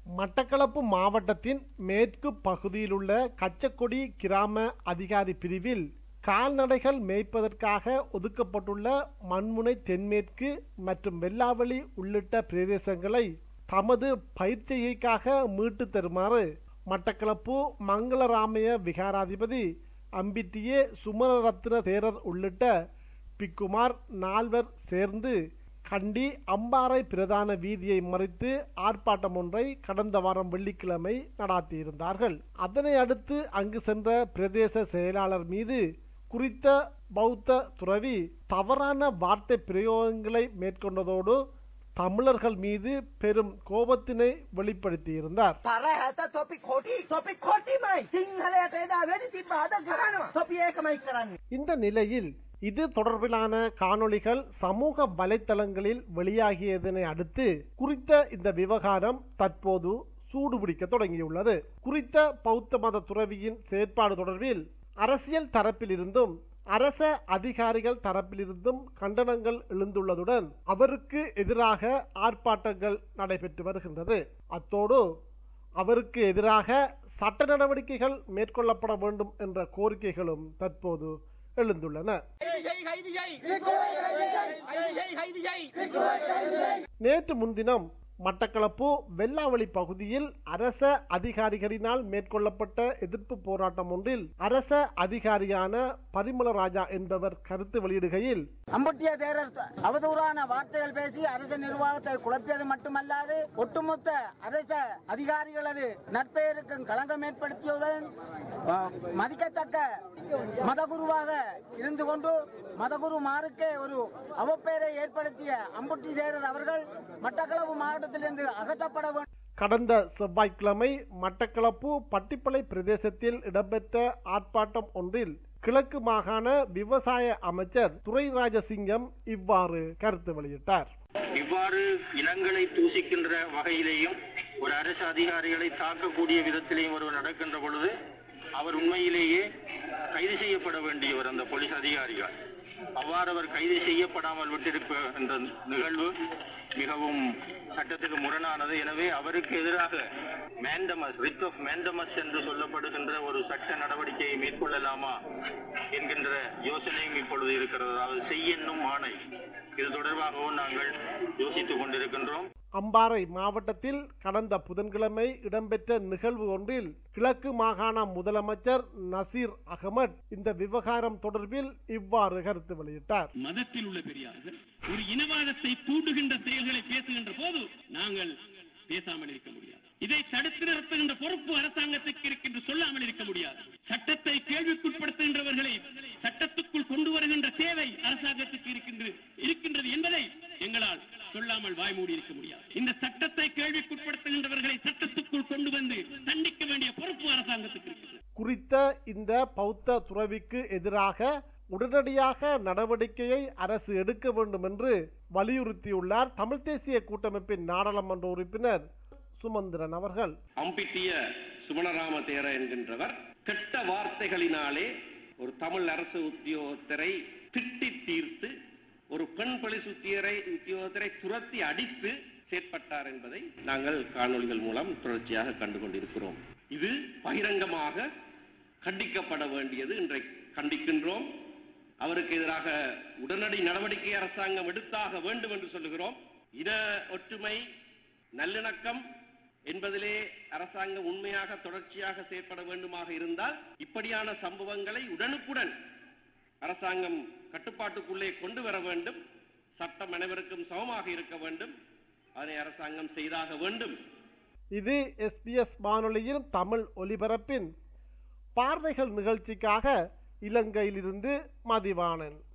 மட்டக்களப்பு மாவட்டத்தின் மேற்கு பகுதியிலுள்ள கச்சக்கொடி கிராம அதிகாரி பிரிவில் கால்நடைகள் மேய்ப்பதற்காக ஒதுக்கப்பட்டுள்ள மண்முனை தென்மேற்கு மற்றும் வெள்ளாவளி உள்ளிட்ட பிரதேசங்களை தமது பயிற்சியைக்காக மீட்டு தருமாறு மட்டக்களப்பு மங்களராமய விகாராதிபதி அம்பிட்டியே சுமரரத்ன தேரர் உள்ளிட்ட பிக்குமார் நால்வர் சேர்ந்து கண்டி அம்பாறை பிரதான வீதியை மறித்து ஆர்ப்பாட்டம் ஒன்றை கடந்த வாரம் வெள்ளிக்கிழமை நடாத்தியிருந்தார்கள் அதனை அடுத்து அங்கு சென்ற பிரதேச செயலாளர் மீது குறித்த பௌத்த துறவி தவறான வார்த்தை பிரயோகங்களை மேற்கொண்டதோடு தமிழர்கள் மீது பெரும் கோபத்தினை வெளிப்படுத்தியிருந்தார் පර හැත තොපි කොටි තොපි කොටිමයි සිංහලයට එදා වැඩි තිබ අද කරනවා තොපි ඒකමයි කරන්නේ இந்த நிலையில் இது தொடர்பிலான காணொளிகள் சமூக வலைத்தளங்களில் வெளியாகியதனை அடுத்து குறித்த இந்த விவகாரம் தற்போது சூடுபிடிக்க தொடங்கியுள்ளது குறித்த பௌத்த மத துறவியின் செயற்பாடு தொடர்பில் அரசியல் தரப்பிலிருந்தும் அரச அதிகாரிகள் தரப்பிலிருந்தும் கண்டனங்கள் எழுந்துள்ளதுடன் அவருக்கு எதிராக ஆர்ப்பாட்டங்கள் நடைபெற்று வருகின்றது அத்தோடு அவருக்கு எதிராக சட்ட நடவடிக்கைகள் மேற்கொள்ளப்பட வேண்டும் என்ற கோரிக்கைகளும் தற்போது எழுந்துள்ளன நேற்று முன்தினம் மட்டக்களப்பு வெள்ளாவளி பகுதியில் அரச அதிகாரிகளினால் மேற்கொள்ளப்பட்ட எதிர்ப்பு போராட்டம் ஒன்றில் அரச அதிகாரியான பரிமளராஜா என்பவர் கருத்து வெளியிடுகையில் அம்புட்டிய தேரர் அவதூறான வார்த்தைகள் பேசி அரசு நிர்வாகத்தை குழப்பியது மட்டுமல்லாது ஒட்டுமொத்த அரச அதிகாரிகளது நட்பெயருக்கும் களங்கம் ஏற்படுத்தியதுடன் அஹ், மதிக்கத்தக்க மதகுருவாக இருந்து கொண்டு மதகுரு மாருக்கே ஒரு அவப்பெயரை ஏற்படுத்திய அம்புட்டி தேரர் அவர்கள் மட்டக்களப்பு மாவட்டத்திலிருந்து அகற்றப்பட வேண்டும் கடந்த செவ்வாய்க்கிழமை மட்டக்களப்பு பட்டிப்பளை பிரதேசத்தில் இடம்பெற்ற ஆர்ப்பாட்டம் ஒன்றில் கிழக்கு மாகாண விவசாய அமைச்சர் துரைராஜசிங்கம் இவ்வாறு கருத்து வெளியிட்டார் இவ்வாறு இனங்களை தூசிக்கின்ற வகையிலேயும் ஒரு அரசு அதிகாரிகளை தாக்கக்கூடிய விதத்திலேயும் ஒருவர் நடக்கின்ற பொழுது அவர் உண்மையிலேயே கைது செய்யப்பட வேண்டியவர் அந்த போலீஸ் அதிகாரிகள் அவ்வாறு அவர் கைது செய்யப்படாமல் விட்டிருப்ப என்ற நிகழ்வு மிகவும் சட்டத்துக்கு முரணானது எனவே அவருக்கு எதிராக மேண்டமஸ் ரிட் ஆஃப் மேண்டமஸ் என்று சொல்லப்படுகின்ற ஒரு சட்ட நடவடிக்கையை மேற்கொள்ளலாமா என்கின்ற யோசனையும் இப்பொழுது இருக்கிறது அதாவது செய்யென்னும் ஆணை இது தொடர்பாகவும் நாங்கள் யோசித்துக் கொண்டிருக்கின்றோம் அம்பாறை மாவட்டத்தில் கடந்த புதன்கிழமை இடம்பெற்ற நிகழ்வு ஒன்றில் கிழக்கு மாகாண முதலமைச்சர் நசீர் அகமட் இந்த விவகாரம் தொடர்பில் இவ்வாறு கருத்து வெளியிட்டார் மதத்தில் உள்ள பெரியார்கள் ஒரு இனவாதத்தை தூண்டுகின்ற செயல்களை பேசுகின்ற போது நாங்கள் பேசாமல் இருக்க முடியாது இதை தடுத்து நிறுத்துகின்ற பொறுப்பு அரசாங்கத்துக்கு இருக்கின்ற சொல்லாமல் இருக்க முடியாது சட்டத்தை கேள்விக்குட்படுத்துகின்றவர்களை சட்டத்துக்குள் கொண்டு வருகின்ற தேவை அரசாங்கத்துக்கு இருக்கின்ற இருக்கின்றது என்பதை எங்களால் சொல்லாமல் வாய்மூடி இருக்க முடியாது இந்த சட்டத்தை கேள்விக்குட்படுத்துகின்றவர்களை சட்டத்துக்குள் கொண்டு வந்து தண்டிக்க வேண்டிய பொறுப்பு அரசாங்கத்துக்கு இருக்கிறது குறித்த இந்த பௌத்த துறவிக்கு எதிராக உடனடியாக நடவடிக்கையை அரசு எடுக்க வேண்டும் என்று வலியுறுத்தியுள்ளார் தமிழ் தேசிய கூட்டமைப்பின் நாடாளுமன்ற உறுப்பினர் சுமந்திரன் அவர்கள் அம்பிட்டிய சுமணராம தேர என்கின்றவர் கெட்ட வார்த்தைகளினாலே ஒரு தமிழ் அரசு உத்தியோகத்தரை திட்டி தீர்த்து ஒரு பெண் போலீஸ் உத்தியரை உத்தியோகத்தரை துரத்தி அடித்து செயற்பட்டார் என்பதை நாங்கள் காணொளிகள் மூலம் தொடர்ச்சியாக கண்டு கொண்டிருக்கிறோம் இது பகிரங்கமாக கண்டிக்கப்பட வேண்டியது இன்றைக்கு கண்டிக்கின்றோம் அவருக்கு எதிராக உடனடி நடவடிக்கை அரசாங்கம் எடுத்தாக வேண்டும் என்று சொல்லுகிறோம் இன ஒற்றுமை நல்லிணக்கம் என்பதிலே அரசாங்கம் உண்மையாக தொடர்ச்சியாக செயற்பட வேண்டுமாக இருந்தால் இப்படியான சம்பவங்களை உடனுக்குடன் அரசாங்கம் கட்டுப்பாட்டுக்குள்ளே கொண்டு வர வேண்டும் சட்டம் அனைவருக்கும் சமமாக இருக்க வேண்டும் அதனை அரசாங்கம் செய்தாக வேண்டும் இது எஸ்பிஎஸ் வானொலியில் தமிழ் ஒலிபரப்பின் பார்வைகள் நிகழ்ச்சிக்காக இலங்கையிலிருந்து மதிவாணன்